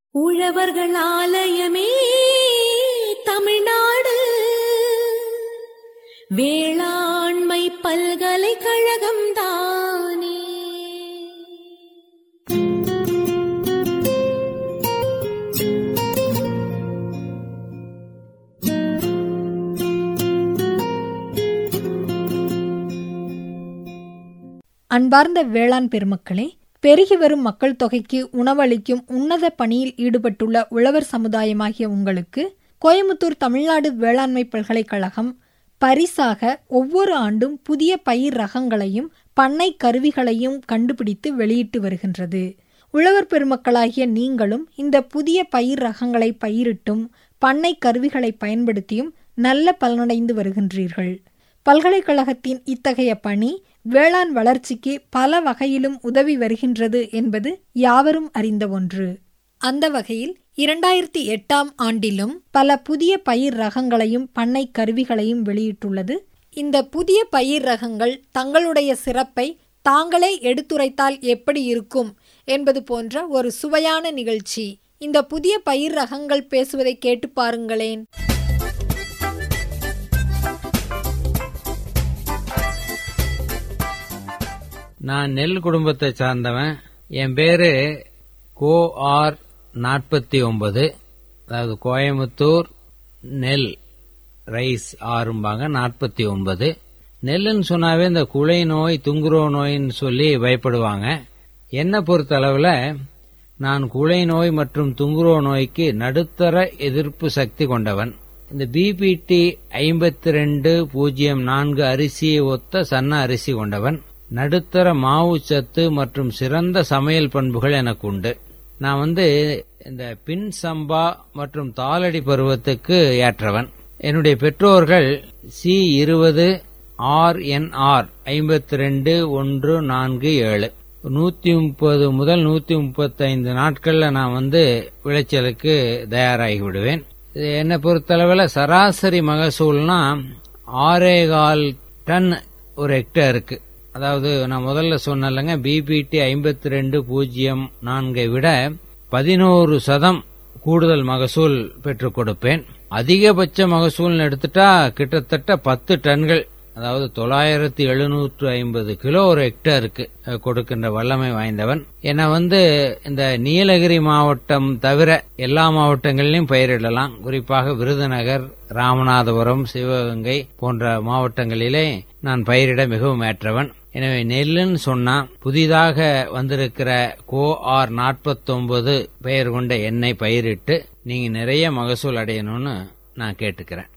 உழவர்கள் ஆலயமே தமிழ்நாடு வேளாண்மை பல்கலைக்கழகம் தானே அன்பார்ந்த வேளாண் பெருமக்களே பெருகி வரும் மக்கள் தொகைக்கு உணவளிக்கும் உன்னத பணியில் ஈடுபட்டுள்ள உழவர் சமுதாயமாகிய உங்களுக்கு கோயமுத்தூர் தமிழ்நாடு வேளாண்மை பல்கலைக்கழகம் பரிசாக ஒவ்வொரு ஆண்டும் புதிய பயிர் ரகங்களையும் பண்ணை கருவிகளையும் கண்டுபிடித்து வெளியிட்டு வருகின்றது உழவர் பெருமக்களாகிய நீங்களும் இந்த புதிய பயிர் ரகங்களை பயிரிட்டும் பண்ணை கருவிகளை பயன்படுத்தியும் நல்ல பலனடைந்து வருகின்றீர்கள் பல்கலைக்கழகத்தின் இத்தகைய பணி வேளாண் வளர்ச்சிக்கு பல வகையிலும் உதவி வருகின்றது என்பது யாவரும் அறிந்த ஒன்று அந்த வகையில் இரண்டாயிரத்தி எட்டாம் ஆண்டிலும் பல புதிய பயிர் ரகங்களையும் பண்ணை கருவிகளையும் வெளியிட்டுள்ளது இந்த புதிய பயிர் ரகங்கள் தங்களுடைய சிறப்பை தாங்களே எடுத்துரைத்தால் எப்படி இருக்கும் என்பது போன்ற ஒரு சுவையான நிகழ்ச்சி இந்த புதிய பயிர் ரகங்கள் பேசுவதை கேட்டு பாருங்களேன் நான் நெல் குடும்பத்தை சார்ந்தவன் என் பேரு கோ ஆர் நாற்பத்தி ஒன்பது அதாவது கோயமுத்தூர் நெல் ரைஸ் ஆறும்பாங்க நாற்பத்தி ஒன்பது நெல்லுன்னு சொன்னாவே இந்த குலை நோய் துங்குரோ நோயின்னு சொல்லி பயப்படுவாங்க என்னை பொறுத்தளவில் நான் குலை நோய் மற்றும் துங்குரோ நோய்க்கு நடுத்தர எதிர்ப்பு சக்தி கொண்டவன் இந்த பிபிடி ஐம்பத்தி ரெண்டு பூஜ்ஜியம் நான்கு அரிசியை ஒத்த சன்ன அரிசி கொண்டவன் நடுத்தர மாவு சத்து மற்றும் சிறந்த சமையல் பண்புகள் எனக்கு உண்டு நான் வந்து இந்த பின் சம்பா மற்றும் தாளடி பருவத்துக்கு ஏற்றவன் என்னுடைய பெற்றோர்கள் சி இருபது ஆர் என் ஆர் ஐம்பத்தி ரெண்டு ஒன்று நான்கு ஏழு நூத்தி முப்பது முதல் நூத்தி முப்பத்தைந்து நாட்கள்ல நான் வந்து விளைச்சலுக்கு தயாராகி விடுவேன் இது என்னை பொறுத்தளவில் சராசரி மகசூல்னா ஆறே கால் டன் ஒரு ஹெக்டேருக்கு அதாவது நான் முதல்ல சொன்னலங்க பிபிடி ஐம்பத்தி ரெண்டு பூஜ்ஜியம் நான்கை விட பதினோரு சதம் கூடுதல் மகசூல் பெற்றுக் கொடுப்பேன் அதிகபட்ச மகசூல் எடுத்துட்டா கிட்டத்தட்ட பத்து டன்கள் அதாவது தொள்ளாயிரத்தி எழுநூற்று ஐம்பது கிலோ ஒரு ஹெக்டருக்கு கொடுக்கின்ற வல்லமை வாய்ந்தவன் என வந்து இந்த நீலகிரி மாவட்டம் தவிர எல்லா மாவட்டங்களிலும் பயிரிடலாம் குறிப்பாக விருதுநகர் ராமநாதபுரம் சிவகங்கை போன்ற மாவட்டங்களிலே நான் பயிரிட மிகவும் ஏற்றவன் எனவே நெல்லுன்னு சொன்னா புதிதாக வந்திருக்கிற கோ ஆர் நாற்பத்தொன்பது பெயர் கொண்ட எண்ணெய் பயிரிட்டு நீங்க நிறைய மகசூல் அடையணும்னு நான் கேட்டுக்கிறேன்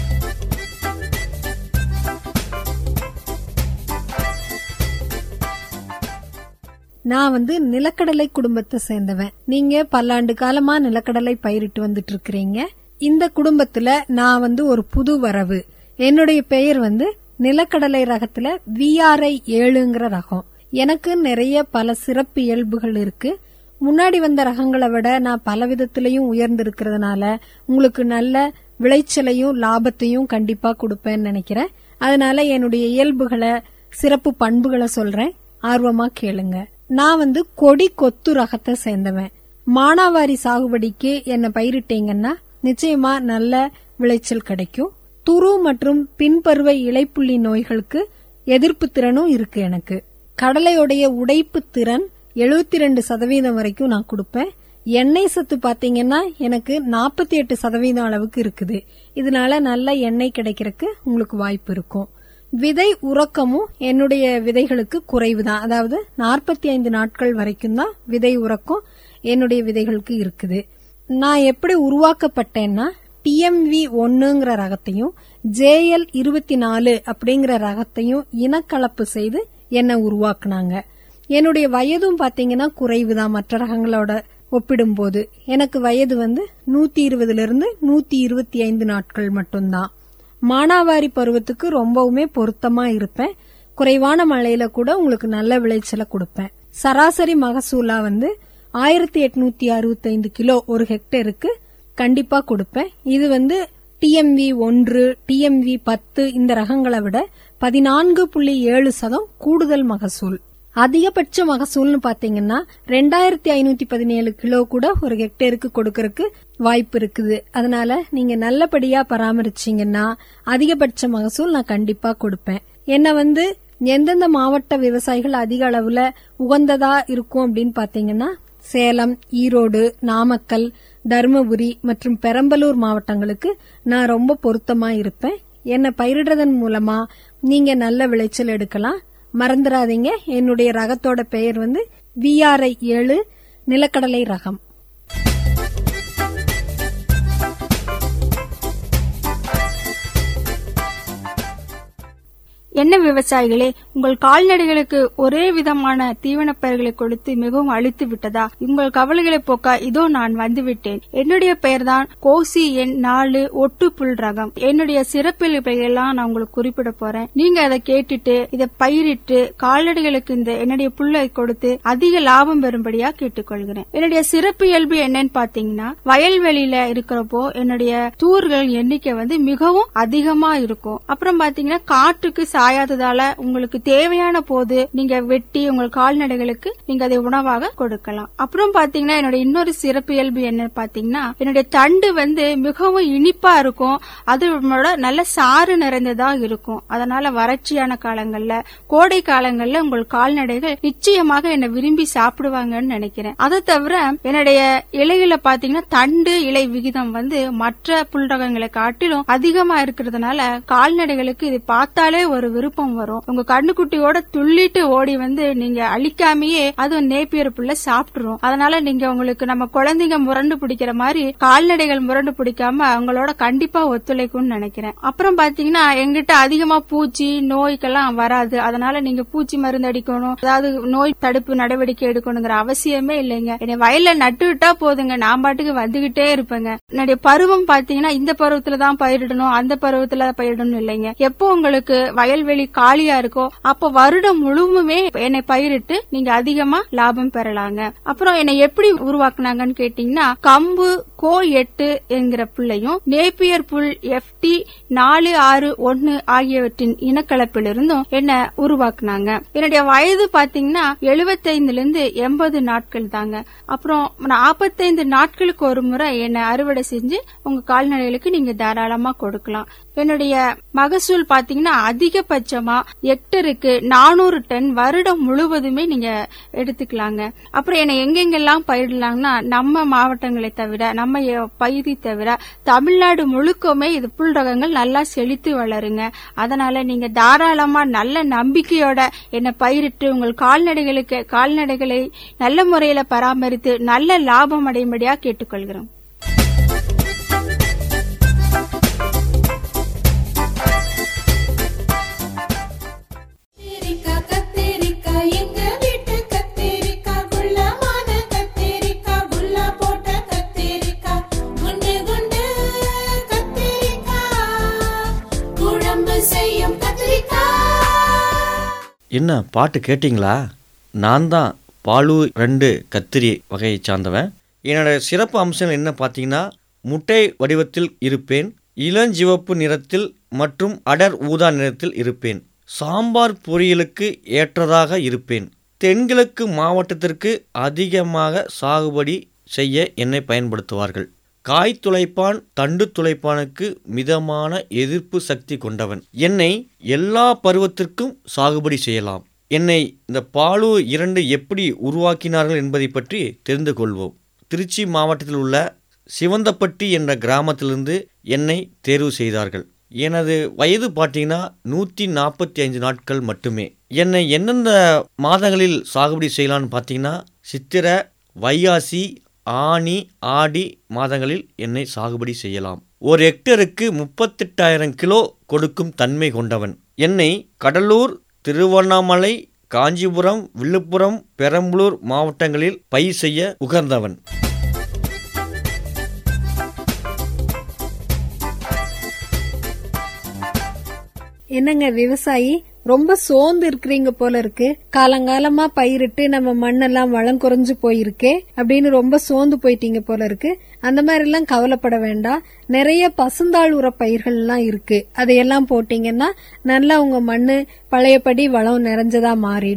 நான் வந்து நிலக்கடலை குடும்பத்தை சேர்ந்தவன் நீங்க பல்லாண்டு காலமா நிலக்கடலை பயிரிட்டு வந்துட்டு இருக்கிறீங்க இந்த குடும்பத்துல நான் வந்து ஒரு புது வரவு என்னுடைய பெயர் வந்து நிலக்கடலை ரகத்துல விஆர்ஐ ஏழுங்கிற ரகம் எனக்கு நிறைய பல சிறப்பு இயல்புகள் இருக்கு முன்னாடி வந்த ரகங்களை விட நான் பல விதத்திலையும் உயர்ந்திருக்கிறதுனால உங்களுக்கு நல்ல விளைச்சலையும் லாபத்தையும் கண்டிப்பா கொடுப்பேன்னு நினைக்கிறேன் அதனால என்னுடைய இயல்புகளை சிறப்பு பண்புகளை சொல்றேன் ஆர்வமா கேளுங்க நான் வந்து கொடி கொத்து ரகத்தை சேர்ந்தவன் மானாவாரி சாகுபடிக்கு என்ன பயிரிட்டீங்கன்னா நிச்சயமா நல்ல விளைச்சல் கிடைக்கும் துரு மற்றும் பின்பருவ இலைப்புள்ளி நோய்களுக்கு எதிர்ப்பு திறனும் இருக்கு எனக்கு கடலையுடைய உடைப்பு திறன் எழுபத்தி ரெண்டு சதவீதம் வரைக்கும் நான் கொடுப்பேன் எண்ணெய் சத்து பாத்தீங்கன்னா எனக்கு நாற்பத்தி எட்டு சதவீதம் அளவுக்கு இருக்குது இதனால நல்ல எண்ணெய் கிடைக்கிறதுக்கு உங்களுக்கு வாய்ப்பு இருக்கும் விதை உறக்கமும் என்னுடைய விதைகளுக்கு குறைவுதான் அதாவது நாற்பத்தி ஐந்து நாட்கள் வரைக்கும் தான் விதை உறக்கம் என்னுடைய விதைகளுக்கு இருக்குது நான் எப்படி உருவாக்கப்பட்டேன்னா டிஎம்வி ஒன்னுங்கிற ரகத்தையும் ஜேஎல் இருபத்தி நாலு அப்படிங்கிற ரகத்தையும் இனக்கலப்பு செய்து என்ன உருவாக்குனாங்க என்னுடைய வயதும் பாத்தீங்கன்னா குறைவுதான் மற்ற ரகங்களோட ஒப்பிடும்போது எனக்கு வயது வந்து நூத்தி இருபதுல இருந்து நூத்தி இருபத்தி ஐந்து நாட்கள் மட்டும்தான் மானாவாரி பருவத்துக்கு ரொம்பவுமே பொருத்தமா இருப்பேன் குறைவான மழையில கூட உங்களுக்கு நல்ல விளைச்சலை கொடுப்பேன் சராசரி மகசூலா வந்து ஆயிரத்தி எட்நூத்தி அறுபத்தி ஐந்து கிலோ ஒரு ஹெக்டேருக்கு கண்டிப்பா கொடுப்பேன் இது வந்து டிஎம்வி ஒன்று டிஎம்வி பத்து இந்த ரகங்களை விட பதினான்கு புள்ளி ஏழு சதம் கூடுதல் மகசூல் அதிகபட்ச மகசூல்னு பாத்தீங்கன்னா ரெண்டாயிரத்தி ஐநூத்தி பதினேழு கிலோ கூட ஒரு ஹெக்டேருக்கு கொடுக்கறதுக்கு வாய்ப்பு இருக்குது அதனால நீங்க நல்லபடியா பராமரிச்சீங்கன்னா அதிகபட்ச மகசூல் நான் கண்டிப்பா கொடுப்பேன் என்ன வந்து எந்தெந்த மாவட்ட விவசாயிகள் அதிக அளவுல உகந்ததா இருக்கும் அப்படின்னு பாத்தீங்கன்னா சேலம் ஈரோடு நாமக்கல் தருமபுரி மற்றும் பெரம்பலூர் மாவட்டங்களுக்கு நான் ரொம்ப பொருத்தமா இருப்பேன் என்ன பயிரிடுறதன் மூலமா நீங்க நல்ல விளைச்சல் எடுக்கலாம் மறந்துடாதீங்க என்னுடைய ரகத்தோட பெயர் வந்து விஆர்ஐ ஏழு நிலக்கடலை ரகம் என்ன விவசாயிகளே உங்கள் கால்நடைகளுக்கு ஒரே விதமான தீவனப் பயிர்களை கொடுத்து மிகவும் அழித்து விட்டதா உங்கள் கவலைகளை போக்க இதோ நான் வந்துவிட்டேன் என்னுடைய பெயர்தான் கோசி எண் நாலு ஒட்டு புல் ரகம் என்னுடைய சிறப்பியல்பையெல்லாம் நான் உங்களுக்கு குறிப்பிட போறேன் நீங்க அதை கேட்டுட்டு இதை பயிரிட்டு கால்நடைகளுக்கு இந்த என்னுடைய புல்லை கொடுத்து அதிக லாபம் பெறும்படியா கேட்டுக்கொள்கிறேன் என்னுடைய சிறப்பு இயல்பு என்னன்னு பாத்தீங்கன்னா வயல்வெளியில இருக்கிறப்போ என்னுடைய தூர்கள் எண்ணிக்கை வந்து மிகவும் அதிகமா இருக்கும் அப்புறம் பாத்தீங்கன்னா காற்றுக்கு சாயாததால உங்களுக்கு தேவையான போது நீங்க வெட்டி உங்கள் கால்நடைகளுக்கு நீங்க அதை உணவாக கொடுக்கலாம் அப்புறம் பாத்தீங்கன்னா என்னோட இன்னொரு சிறப்பு இயல்பு என்ன பாத்தீங்கன்னா என்னுடைய தண்டு வந்து மிகவும் இனிப்பா இருக்கும் அதோட நல்ல சாறு நிறைந்ததா இருக்கும் அதனால வறட்சியான காலங்கள்ல கோடை காலங்கள்ல உங்கள் கால்நடைகள் நிச்சயமாக என்னை விரும்பி சாப்பிடுவாங்கன்னு நினைக்கிறேன் அதை தவிர என்னுடைய இலைகளை பாத்தீங்கன்னா தண்டு இலை விகிதம் வந்து மற்ற புல்ரகங்களை காட்டிலும் அதிகமா இருக்கிறதுனால கால்நடைகளுக்கு இது பார்த்தாலே ஒரு விருப்பம் வரும் உங்க கண்ணுக்குட்டியோட துள்ளிட்டு ஓடி வந்து நீங்க அழிக்காமயே அதுவும் நேப்பியர் புல்ல சாப்பிட்டுரும் அதனால நீங்க உங்களுக்கு நம்ம குழந்தைங்க முரண்டு பிடிக்கிற மாதிரி கால்நடைகள் முரண்டு பிடிக்காம அவங்களோட கண்டிப்பா ஒத்துழைக்கும்னு நினைக்கிறேன் அப்புறம் பாத்தீங்கன்னா எங்கிட்ட அதிகமா பூச்சி நோய்க்கெல்லாம் வராது அதனால நீங்க பூச்சி மருந்து அடிக்கணும் அதாவது நோய் தடுப்பு நடவடிக்கை எடுக்கணுங்கிற அவசியமே இல்லைங்க என்னை வயல்ல நட்டு விட்டா போதுங்க நான் பாட்டுக்கு வந்துகிட்டே இருப்பேங்க என்னுடைய பருவம் பாத்தீங்கன்னா இந்த பருவத்துல தான் பயிரிடணும் அந்த பருவத்துல பயிரிடணும் இல்லைங்க எப்போ உங்களுக்கு வயல்வெளி காலியா இருக்கோ அப்ப வருடம் முழுவதுமே என்னை பயிரிட்டு நீங்க அதிகமா லாபம் பெறலாங்க அப்புறம் என்னை எப்படி உருவாக்குனாங்கன்னு கேட்டீங்கன்னா கம்பு கோ எட்டு என்கிற புள்ளையும் நேப்பியர் புல் எஃப்டி நாலு ஆறு ஒன்னு ஆகியவற்றின் இனக்கலப்பிலிருந்தும் என்ன உருவாக்குனாங்க என்னுடைய வயது பாத்தீங்கன்னா எழுபத்தைந்துல இருந்து எண்பது நாட்கள் தாங்க அப்புறம் நாற்பத்தைந்து நாட்களுக்கு ஒரு முறை என்ன அறுவடை செஞ்சு உங்க கால்நடைகளுக்கு நீங்க தாராளமா கொடுக்கலாம் என்னுடைய மகசூல் பாத்தீங்கன்னா அதிகபட்சமா ஹெக்டருக்கு நானூறு டன் வருடம் முழுவதுமே நீங்க எடுத்துக்கலாங்க அப்புறம் என்ன எங்கெங்கெல்லாம் பயிரிடலாம்னா நம்ம மாவட்டங்களை தவிர நம்ம எ- பகுதி தவிர தமிழ்நாடு முழுக்கமே இது புல் ரகங்கள் நல்லா செழித்து வளருங்க அதனால நீங்க தாராளமா நல்ல நம்பிக்கையோட என்ன பயிரிட்டு உங்கள் கால்நடைகளுக்கு கால்நடைகளை நல்ல முறையில பராமரித்து நல்ல லாபம் அடையும்படியா கேட்டுக்கொள்கிறோம் கத்தேரிக்கா கத்தேரிக்கா எங்க வீட்டு கத்தேரிக்கா குள்ளமான கத்தேரிக்கா குல்லா போட்ட கத்தேரிக்கா குண்டு குண்டு கத்தேரிக்கா குழம்பு செய்யும் கத்திரிக்கா என்ன பாட்டு கேட்டிங்களா நான் தான் பாலு ரெண்டு கத்திரி வகையை சார்ந்தவன் என்னோட சிறப்பு அம்சம் என்ன பார்த்தீங்கன்னா முட்டை வடிவத்தில் இருப்பேன் இளஞ்சிவப்பு நிறத்தில் மற்றும் அடர் ஊதா நிறத்தில் இருப்பேன் சாம்பார் பொரியலுக்கு ஏற்றதாக இருப்பேன் தென்கிழக்கு மாவட்டத்திற்கு அதிகமாக சாகுபடி செய்ய என்னை பயன்படுத்துவார்கள் காய் துளைப்பான் தண்டு துளைப்பானுக்கு மிதமான எதிர்ப்பு சக்தி கொண்டவன் என்னை எல்லா பருவத்திற்கும் சாகுபடி செய்யலாம் என்னை இந்த பாலு இரண்டு எப்படி உருவாக்கினார்கள் என்பதை பற்றி தெரிந்து கொள்வோம் திருச்சி மாவட்டத்தில் உள்ள சிவந்தப்பட்டி என்ற கிராமத்திலிருந்து என்னை தேர்வு செய்தார்கள் எனது வயது பார்த்தீங்கன்னா நூற்றி நாற்பத்தி ஐந்து நாட்கள் மட்டுமே என்னை எந்தெந்த மாதங்களில் சாகுபடி செய்யலாம்னு பார்த்தீங்கன்னா சித்திர வைகாசி ஆனி ஆடி மாதங்களில் என்னை சாகுபடி செய்யலாம் ஒரு ஹெக்டருக்கு முப்பத்தெட்டாயிரம் கிலோ கொடுக்கும் தன்மை கொண்டவன் என்னை கடலூர் திருவண்ணாமலை காஞ்சிபுரம் விழுப்புரம் பெரம்பலூர் மாவட்டங்களில் பயிர் செய்ய உகந்தவன் என்னங்க விவசாயி ரொம்ப சோர்ந்து இருக்கிறீங்க போல இருக்கு காலங்காலமா பயிரிட்டு நம்ம மண்ணெல்லாம் வளம் குறைஞ்சு போயிருக்கே அப்படின்னு ரொம்ப சோர்ந்து போயிட்டீங்க போல இருக்கு அந்த மாதிரி எல்லாம் கவலைப்பட வேண்டாம் நிறைய பசுந்தாள் உர பயிர்கள் எல்லாம் இருக்கு அதையெல்லாம் போட்டீங்கன்னா நல்லா உங்க மண்ணு பழையபடி வளம் நிறைஞ்சதா மாறிடும்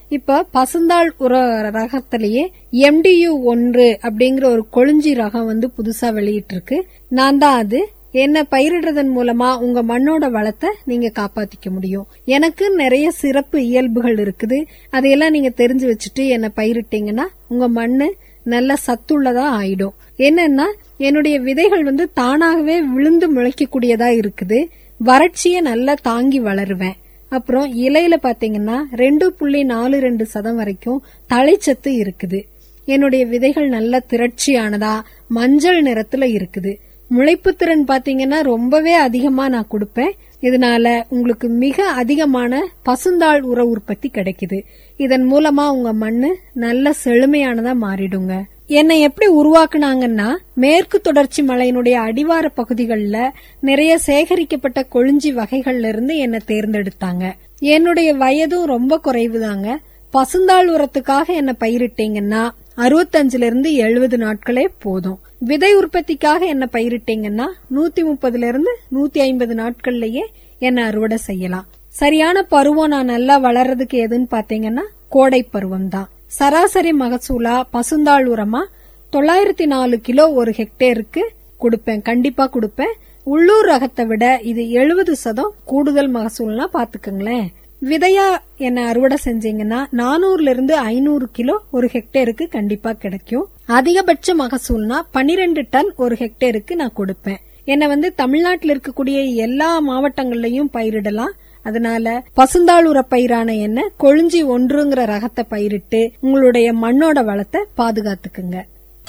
இப்ப பசுந்தாள் உர ரகத்திலேயே எம்டியு ஒன்று அப்படிங்கிற ஒரு கொழிஞ்சி ரகம் வந்து புதுசா வெளியிட்டு இருக்கு நான் தான் அது என்ன பயிரிடுறதன் மூலமா உங்க மண்ணோட வளத்தை நீங்க காப்பாத்திக்க முடியும் எனக்கு நிறைய சிறப்பு இயல்புகள் இருக்குது அதையெல்லாம் நீங்க தெரிஞ்சு வச்சுட்டு என்ன பயிரிட்டீங்கன்னா உங்க மண்ணு நல்ல சத்துள்ளதா ஆயிடும் என்னன்னா என்னுடைய விதைகள் வந்து தானாகவே விழுந்து முளைக்கக்கூடியதா இருக்குது வறட்சியை நல்லா தாங்கி வளருவேன் அப்புறம் இலையில பாத்தீங்கன்னா ரெண்டு புள்ளி நாலு ரெண்டு சதம் வரைக்கும் தழைச்சத்து இருக்குது என்னுடைய விதைகள் நல்ல திரட்சியானதா மஞ்சள் நிறத்துல இருக்குது முளைப்பு திறன் பாத்தீங்கன்னா ரொம்பவே அதிகமா நான் கொடுப்பேன் இதனால உங்களுக்கு மிக அதிகமான பசுந்தாள் உர உற்பத்தி கிடைக்குது இதன் மூலமா உங்க மண்ணு நல்ல செழுமையானதா மாறிடுங்க என்னை எப்படி உருவாக்குனாங்கன்னா மேற்கு தொடர்ச்சி மலையினுடைய அடிவார பகுதிகளில் நிறைய சேகரிக்கப்பட்ட கொழிஞ்சி வகைகள்ல இருந்து என்னை தேர்ந்தெடுத்தாங்க என்னுடைய வயதும் ரொம்ப குறைவுதாங்க பசுந்தாள் உரத்துக்காக என்ன பயிரிட்டீங்கன்னா அறுபத்தஞ்சுல இருந்து எழுபது நாட்களே போதும் விதை உற்பத்திக்காக என்ன பயிரிட்டீங்கன்னா நூத்தி முப்பதுல இருந்து நூத்தி ஐம்பது நாட்கள்லயே என்ன அறுவடை செய்யலாம் சரியான பருவம் நான் நல்லா வளர்றதுக்கு எதுன்னு பாத்தீங்கன்னா கோடை பருவம் தான் சராசரி மகசூலா பசுந்தாள் உரமா தொள்ளாயிரத்தி நாலு கிலோ ஒரு ஹெக்டேருக்கு கொடுப்பேன் கண்டிப்பா கொடுப்பேன் உள்ளூர் ரகத்தை விட இது எழுபது சதம் கூடுதல் மகசூல்னா பாத்துக்கங்களேன் விதையா என்ன அறுவடை செஞ்சீங்கன்னா நானூறுல இருந்து ஐநூறு கிலோ ஒரு ஹெக்டேருக்கு கண்டிப்பா கிடைக்கும் அதிகபட்ச மகசூல்னா பன்னிரெண்டு டன் ஒரு ஹெக்டேருக்கு நான் கொடுப்பேன் என்னை வந்து தமிழ்நாட்டில் இருக்கக்கூடிய எல்லா மாவட்டங்கள்லயும் பயிரிடலாம் அதனால பசுந்தாள் உர பயிரான என்ன கொழிஞ்சி ஒன்றுங்கிற ரகத்தை பயிரிட்டு உங்களுடைய மண்ணோட வளத்தை பாதுகாத்துக்குங்க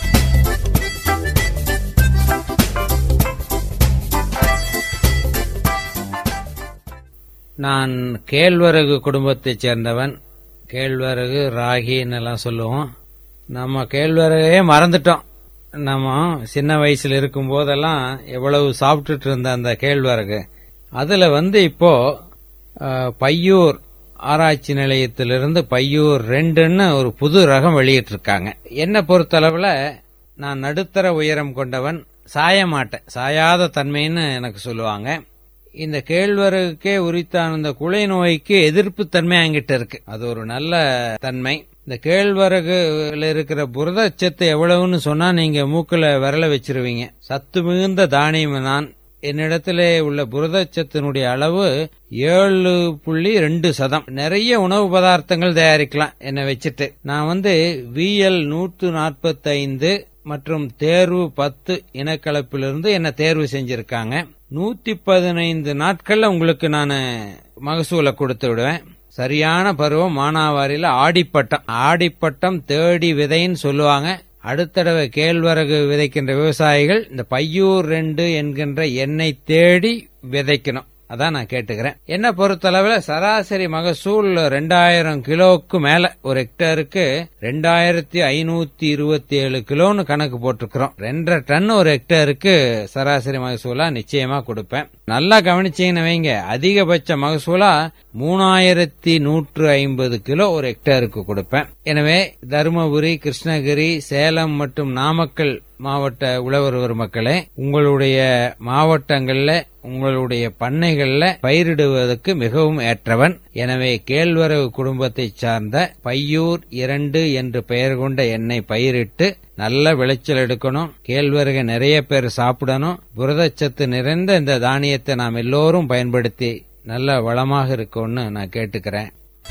நான் கேழ்வரகு குடும்பத்தைச் சேர்ந்தவன் கேழ்வரகு ராகின்னு எல்லாம் சொல்லுவோம் நம்ம கேழ்வரகையே மறந்துட்டோம் நம்ம சின்ன வயசுல இருக்கும் போதெல்லாம் எவ்வளவு சாப்பிட்டுட்டு இருந்த அந்த கேழ்வரகு அதுல வந்து இப்போ அஹ், பையூர் ஆராய்ச்சி நிலையத்திலிருந்து பையூர் ரெண்டுன்னு ஒரு புது ரகம் வெளியிட்டிருக்காங்க என்னை பொறுத்தளவுல நான் நடுத்தர உயரம் கொண்டவன் சாய மாட்டேன் சாயாத தன்மைன்னு எனக்கு சொல்லுவாங்க இந்த கேழ்வரகுக்கே உரித்தான இந்த குலை நோய்க்கு எதிர்ப்பு தன்மை அங்கிட்ட இருக்கு அது ஒரு நல்ல தன்மை இந்த கேழ்வரகுல இருக்கிற புரதச்சத்து எவ்வளவுன்னு சொன்னா நீங்க மூக்குல விரல வச்சிருவீங்க சத்து மிகுந்த தானியம் நான் என்னிடத்திலே உள்ள புரதச்சத்தினுடைய அளவு ஏழு புள்ளி ரெண்டு சதம் நிறைய உணவு பதார்த்தங்கள் தயாரிக்கலாம் என்னை வச்சுட்டு நான் வந்து விஎல் நூற்று நாற்பத்தைந்து மற்றும் தேர்வு பத்து இனக்கலப்பிலிருந்து என்ன தேர்வு செஞ்சிருக்காங்க நூத்தி பதினைந்து நாட்கள்ல உங்களுக்கு நான் மகசூலை கொடுத்து விடுவேன் சரியான பருவம் மானாவாரியில ஆடிப்பட்டம் ஆடிப்பட்டம் தேடி விதைன்னு சொல்லுவாங்க அடுத்தடவை கேழ்வரகு விதைக்கின்ற விவசாயிகள் இந்த பையூர் ரெண்டு என்கின்ற எண்ணெய் தேடி விதைக்கணும் அதான் நான் கேட்டுக்கிறேன் என்ன பொறுத்தளவுல சராசரி மகசூல் ரெண்டாயிரம் கிலோவுக்கு மேல ஒரு ஹெக்டேருக்கு ரெண்டாயிரத்தி ஐநூத்தி இருபத்தி ஏழு கிலோன்னு கணக்கு போட்டிருக்கிறோம் ரெண்டரை டன் ஒரு ஹெக்டேருக்கு சராசரி மகசூலா நிச்சயமா கொடுப்பேன் நல்லா கவனிச்சீங்கன்னு வைங்க அதிகபட்ச மகசூலா மூணாயிரத்தி நூற்று ஐம்பது கிலோ ஒரு ஹெக்டேருக்கு கொடுப்பேன் எனவே தருமபுரி கிருஷ்ணகிரி சேலம் மற்றும் நாமக்கல் மாவட்ட உழவர் மக்களே உங்களுடைய மாவட்டங்கள்ல உங்களுடைய பண்ணைகள்ல பயிரிடுவதற்கு மிகவும் ஏற்றவன் எனவே கேழ்வரகு குடும்பத்தைச் சார்ந்த பையூர் இரண்டு என்று பெயர் கொண்ட எண்ணெய் பயிரிட்டு நல்ல விளைச்சல் எடுக்கணும் கேழ்வரகு நிறைய பேர் சாப்பிடணும் புரதச்சத்து நிறைந்த இந்த தானியத்தை நாம் எல்லோரும் பயன்படுத்தி நல்ல வளமாக இருக்கும்னு நான் கேட்டுக்கிறேன்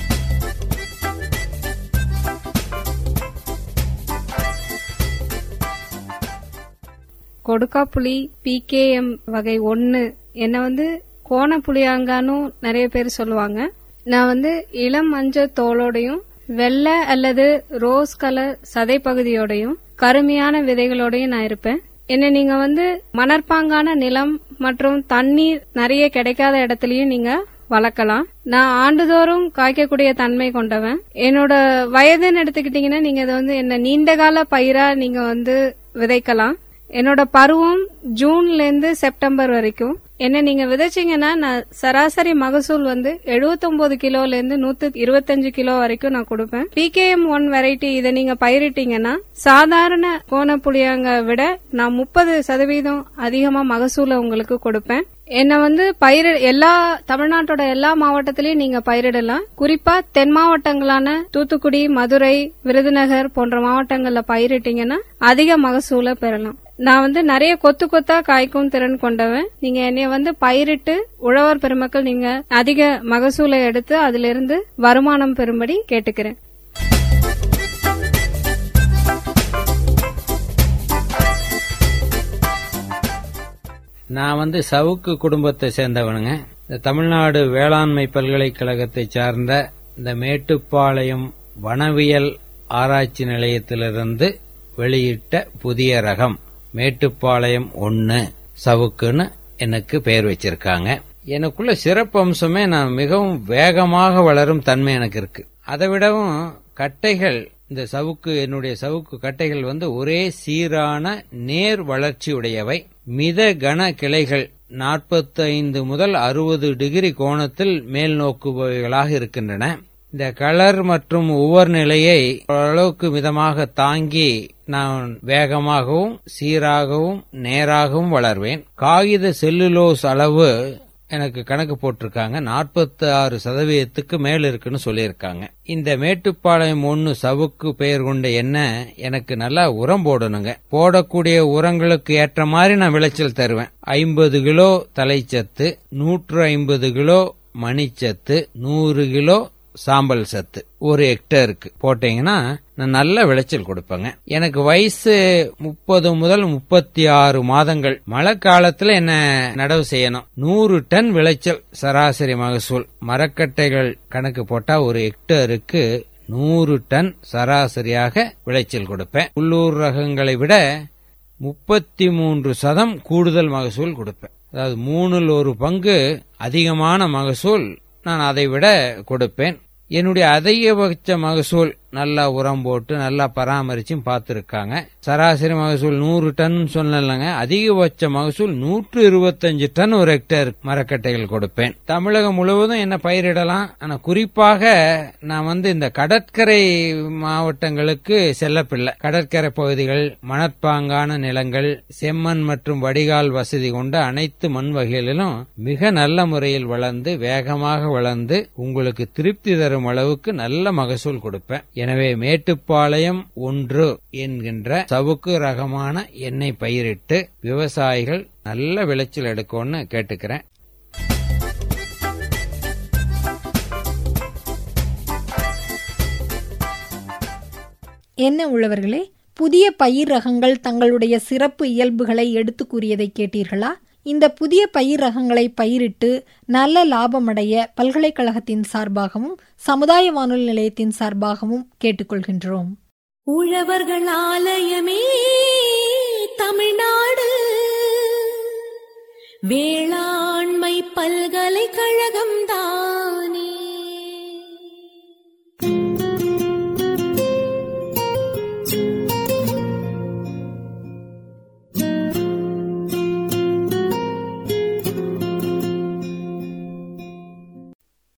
கொடுக்காப்புளி பிகேஎம் வகை ஒன்னு என்ன வந்து கோண புளியாங்கானும் நிறைய பேர் சொல்லுவாங்க நான் வந்து இளம் மஞ்சள் தோலோடையும் வெள்ளை அல்லது ரோஸ் கலர் சதை பகுதியோடையும் கருமையான விதைகளோடையும் நான் இருப்பேன் என்ன நீங்க வந்து மணற்பாங்கான நிலம் மற்றும் தண்ணீர் நிறைய கிடைக்காத இடத்துலயும் நீங்க வளர்க்கலாம் நான் ஆண்டுதோறும் காய்க்கக்கூடிய தன்மை கொண்டவன் என்னோட வயதுன்னு எடுத்துக்கிட்டீங்கன்னா நீங்க இதை வந்து என்ன நீண்ட கால பயிரா நீங்க வந்து விதைக்கலாம் என்னோட பருவம் ஜூன்ல இருந்து செப்டம்பர் வரைக்கும் என்ன நீங்க விதைச்சீங்கன்னா நான் சராசரி மகசூல் வந்து 79 கிலோல இருந்து நூத்தி இருபத்தஞ்சு கிலோ வரைக்கும் நான் கொடுப்பேன் பிகேஎம் ஒன் வெரைட்டி இதை நீங்க பயிரிட்டீங்கன்னா சாதாரண கோண புளியாங்க விட நான் முப்பது சதவீதம் அதிகமா மகசூலை உங்களுக்கு கொடுப்பேன் என்னை வந்து பயிர எல்லா தமிழ்நாட்டோட எல்லா மாவட்டத்திலயும் நீங்க பயிரிடலாம் குறிப்பா தென் மாவட்டங்களான தூத்துக்குடி மதுரை விருதுநகர் போன்ற மாவட்டங்கள்ல பயிரிட்டீங்கன்னா அதிக மகசூலை பெறலாம் நான் வந்து நிறைய கொத்து கொத்தா காய்க்கும் திறன் கொண்டவன் நீங்க என்னைய வந்து பயிரிட்டு உழவர் பெருமக்கள் நீங்க அதிக மகசூலை எடுத்து அதிலிருந்து வருமானம் பெறும்படி கேட்டுக்கிறேன் நான் வந்து சவுக்கு குடும்பத்தை சேர்ந்தவனுங்க இந்த தமிழ்நாடு வேளாண்மை பல்கலைக்கழகத்தை சார்ந்த இந்த மேட்டுப்பாளையம் வனவியல் ஆராய்ச்சி நிலையத்திலிருந்து வெளியிட்ட புதிய ரகம் மேட்டுப்பாளையம் ஒன்னு சவுக்குன்னு எனக்கு பெயர் வச்சிருக்காங்க எனக்குள்ள சிறப்பு அம்சமே நான் மிகவும் வேகமாக வளரும் தன்மை எனக்கு இருக்கு அதை விடவும் கட்டைகள் இந்த சவுக்கு என்னுடைய சவுக்கு கட்டைகள் வந்து ஒரே சீரான நேர் வளர்ச்சி உடையவை மித கன கிளைகள் 45 முதல் அறுபது டிகிரி கோணத்தில் மேல் நோக்குபவைகளாக இருக்கின்றன இந்த கலர் மற்றும் ஒவ்வொரு நிலையை ஓரளவுக்கு மிதமாக தாங்கி நான் வேகமாகவும் சீராகவும் நேராகவும் வளர்வேன் காகித செல்லுலோஸ் அளவு எனக்கு கணக்கு போட்டிருக்காங்க 46% ஆறு சதவீதத்துக்கு மேல் இருக்குன்னு சொல்லியிருக்காங்க இந்த மேட்டுப்பாளையம் ஒன்னு சவுக்கு பெயர் கொண்ட எண்ணெய் எனக்கு நல்லா உரம் போடணுங்க போடக்கூடிய உரங்களுக்கு ஏற்ற மாதிரி நான் விளைச்சல் தருவேன் ஐம்பது கிலோ தலைச்சத்து நூற்று ஐம்பது கிலோ மணிச்சத்து நூறு கிலோ சாம்பல் சத்து ஒரு ஹெக்டருக்கு போட்டீங்கன்னா நான் நல்ல விளைச்சல் கொடுப்பேங்க எனக்கு வயசு முப்பது முதல் முப்பத்தி ஆறு மாதங்கள் மழை காலத்துல என்ன நடவு செய்யணும் நூறு டன் விளைச்சல் சராசரி மகசூல் மரக்கட்டைகள் கணக்கு போட்டா ஒரு ஹெக்டருக்கு நூறு டன் சராசரியாக விளைச்சல் கொடுப்பேன் உள்ளூர் ரகங்களை விட முப்பத்தி மூன்று சதம் கூடுதல் மகசூல் கொடுப்பேன் அதாவது மூணில் ஒரு பங்கு அதிகமான மகசூல் நான் அதை விட கொடுப்பேன் என்னுடைய அதிகபட்ச மகசூல் நல்லா உரம் போட்டு நல்லா பராமரிச்சும் பார்த்துருக்காங்க சராசரி மகசூல் நூறு டன் சொன்னலங்க அதிகபட்ச மகசூல் நூற்று இருபத்தஞ்சு டன் ஒரு ஹெக்டேர் மரக்கட்டைகள் கொடுப்பேன் தமிழகம் முழுவதும் என்ன பயிரிடலாம் ஆனா குறிப்பாக நான் வந்து இந்த கடற்கரை மாவட்டங்களுக்கு செல்லப்பில்லை கடற்கரை பகுதிகள் மணற்பாங்கான நிலங்கள் செம்மண் மற்றும் வடிகால் வசதி கொண்ட அனைத்து மண் வகைகளிலும் மிக நல்ல முறையில் வளர்ந்து வேகமாக வளர்ந்து உங்களுக்கு திருப்தி தரும் அளவுக்கு நல்ல மகசூல் கொடுப்பேன் எனவே மேட்டுப்பாளையம் ஒன்று என்கின்ற சவுக்கு ரகமான எண்ணெய் பயிரிட்டு விவசாயிகள் நல்ல விளைச்சல் எடுக்கும்னு கேட்டுக்கிறேன் என்ன உள்ளவர்களே புதிய பயிர் ரகங்கள் தங்களுடைய சிறப்பு இயல்புகளை எடுத்து கூறியதை கேட்டீர்களா இந்த புதிய பயிர் ரகங்களை பயிரிட்டு நல்ல லாபமடைய பல்கலைக்கழகத்தின் சார்பாகவும் சமுதாய வானொலி நிலையத்தின் சார்பாகவும் கேட்டுக்கொள்கின்றோம் உழவர்கள் ஆலயமே தமிழ்நாடு வேளாண்மை பல்கலைக்கழகம்தான்